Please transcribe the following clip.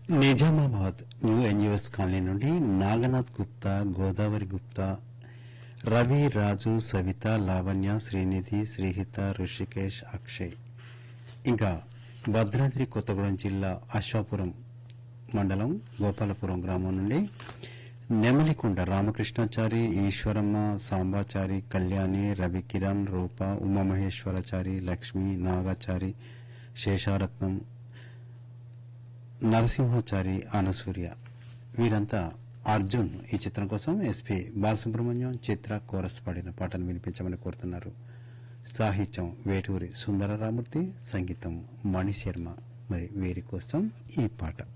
Nizamabad new NUS colony నుండి నాగనాథ్ గుప్తా గోదావరి గుప్తా రవి రాజు సవిత లావణ్య శ్రీనిధి శ్రీహిత ఋషికేష్ అక్షయ్ ఇంకా భద్రాద్రి కొత్తగూడెం జిల్లా అశ్వాపురం మండలం గోపాలపురం గ్రామం నుండి నెమలికొండ రామకృష్ణాచారి ఈశ్వరమ్మ సాంబాచారి కళ్యాణి రవి కిరణ్ రూప ఉమామహేశ్వరాచారి లక్ష్మి నాగాచారి శేషారత్నం నరసింహాచారి అనసూర్య వీరంతా అర్జున్ ఈ చిత్రం కోసం ఎస్పి బాలసుబ్రహ్మణ్యం చిత్ర కోరస్ పాడిన పాటను వినిపించమని కోరుతున్నారు సాహిత్యం వేటూరి సుందరరామూర్తి సంగీతం మణిశర్మ మరి వీరి కోసం ఈ పాట